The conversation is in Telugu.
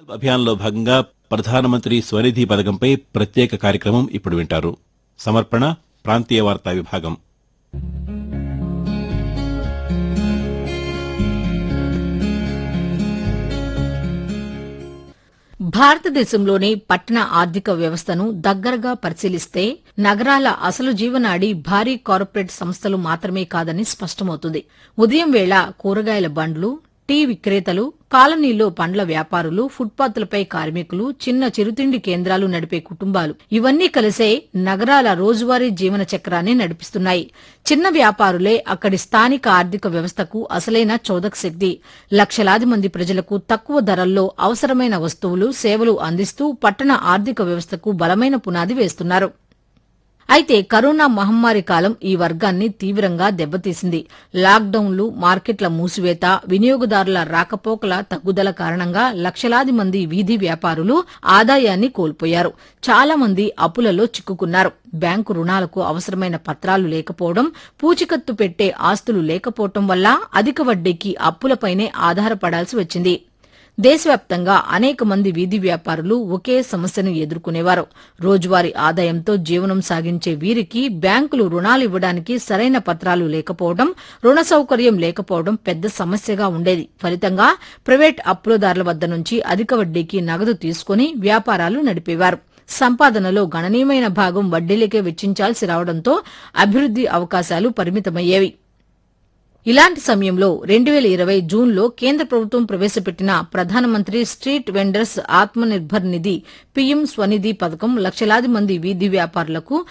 అభియాన్లో భాగంగా ప్రధానమంత్రి స్వనిధి పథకంపై ప్రత్యేక కార్యక్రమం ఇప్పుడు వింటారు సమర్పణ ప్రాంతీయ వార్తా విభాగం భారతదేశంలోని పట్టణ ఆర్థిక వ్యవస్థను దగ్గరగా పరిశీలిస్తే నగరాల అసలు జీవనాడి భారీ కార్పొరేట్ సంస్థలు మాత్రమే కాదని స్పష్టమవుతుంది ఉదయం వేళ కూరగాయల బండ్లు టీ విక్రేతలు కాలనీలో పండ్ల వ్యాపారులు ఫుట్పాత్లపై కార్మికులు చిన్న చిరుతిండి కేంద్రాలు నడిపే కుటుంబాలు ఇవన్నీ కలిసే నగరాల రోజువారీ జీవన చక్రాన్ని నడిపిస్తున్నాయి చిన్న వ్యాపారులే అక్కడి స్థానిక ఆర్థిక వ్యవస్థకు అసలైన చోదక శక్తి లక్షలాది మంది ప్రజలకు తక్కువ ధరల్లో అవసరమైన వస్తువులు సేవలు అందిస్తూ పట్టణ ఆర్థిక వ్యవస్థకు బలమైన పునాది వేస్తున్నారు అయితే కరోనా మహమ్మారి కాలం ఈ వర్గాన్ని తీవ్రంగా దెబ్బతీసింది లాక్డౌన్లు మార్కెట్ల మూసివేత వినియోగదారుల రాకపోకల తగ్గుదల కారణంగా లక్షలాది మంది వీధి వ్యాపారులు ఆదాయాన్ని కోల్పోయారు చాలా మంది అప్పులలో చిక్కుకున్నారు బ్యాంకు రుణాలకు అవసరమైన పత్రాలు లేకపోవడం పూచికత్తు పెట్టే ఆస్తులు లేకపోవడం వల్ల అధిక వడ్డీకి అప్పులపైనే ఆధారపడాల్సి వచ్చింది దేశవ్యాప్తంగా అనేక మంది వీధి వ్యాపారులు ఒకే సమస్యను ఎదుర్కొనేవారు రోజువారీ ఆదాయంతో జీవనం సాగించే వీరికి బ్యాంకులు రుణాలు ఇవ్వడానికి సరైన పత్రాలు లేకపోవడం రుణ సౌకర్యం లేకపోవడం పెద్ద సమస్యగా ఉండేది ఫలితంగా ప్రైవేట్ అప్పులదారుల వద్ద నుంచి అధిక వడ్డీకి నగదు తీసుకుని వ్యాపారాలు నడిపేవారు సంపాదనలో గణనీయమైన భాగం వడ్డీలకే వెచ్చించాల్సి రావడంతో అభివృద్ది అవకాశాలు పరిమితమయ్యేవి ఇలాంటి సమయంలో రెండు వేల ఇరవై జూన్లో కేంద్ర ప్రభుత్వం ప్రవేశపెట్టిన Pradhanmantri street vendors Atmanirbhar Nidhi PM Swanidhi పథకం లక్షలాది మంది వీధి వ్యాపారులకు